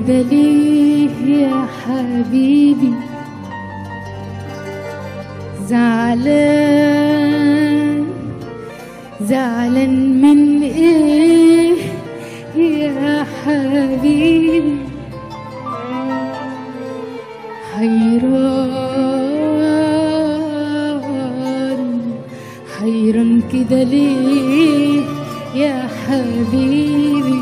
كده ليه يا حبيبي زعلان زعلان من ايه يا حبيبي حيران حيران كده ليه يا حبيبي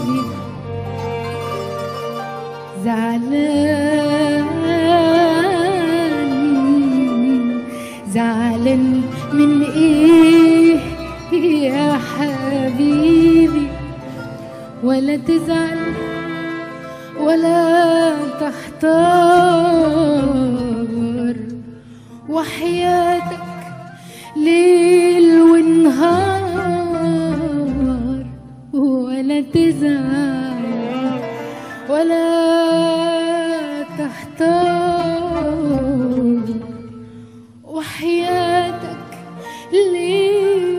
زعلان زعلان من ايه يا حبيبي ولا تزعل ولا تحتار وحياتك ليل ونهار ولا تزعل ولا تحتار وحياتك ليل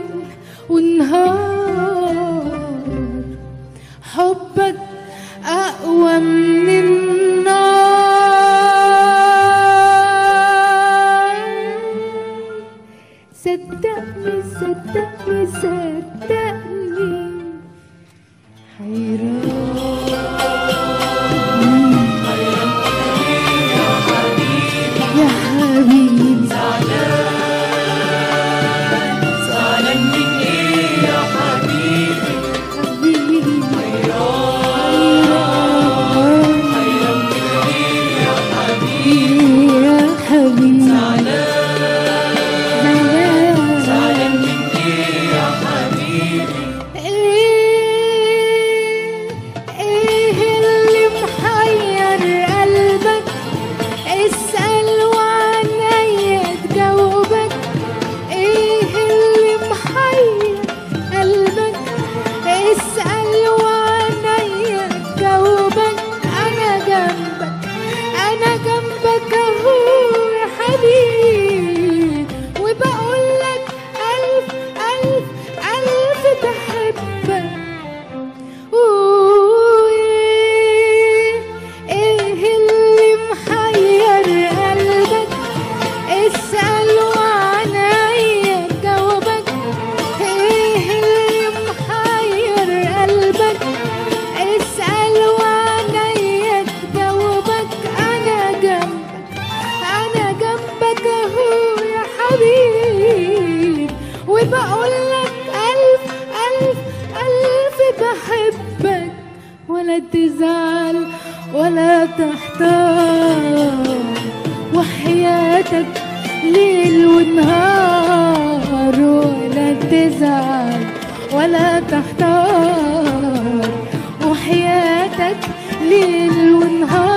ونهار حبك أقوى من النار صدقني صدقني صدقني حيران يا حبيبي زعلان من ايه يا حبيبي حبيبي حيران حيران من ايه يا حبيبي يا حبيبي زعلان زعلان زعلان من ايه يا حبيبي ايه اللي محير قلبك اسأل وعنيا تجاوبك ايه اللي محير قلبك اسأل وعنيا تجاوبك انا جنبك انا جنبك اهو يا حبيبي وبقولك الف الف الف بحبك وإيه ايه اللي محير قلبك اسأل وعنيا جاوبك ايه اللي محير قلبك اسأل وعنيا تجاوبك انا جنبك انا جنبك اهو يا حبيبي وبقولك الف الف الف بحبك ولا تزعل ولا تحتار وحياتك ليل ونهار ولا تزعل ولا تحتار وحياتك ليل ونهار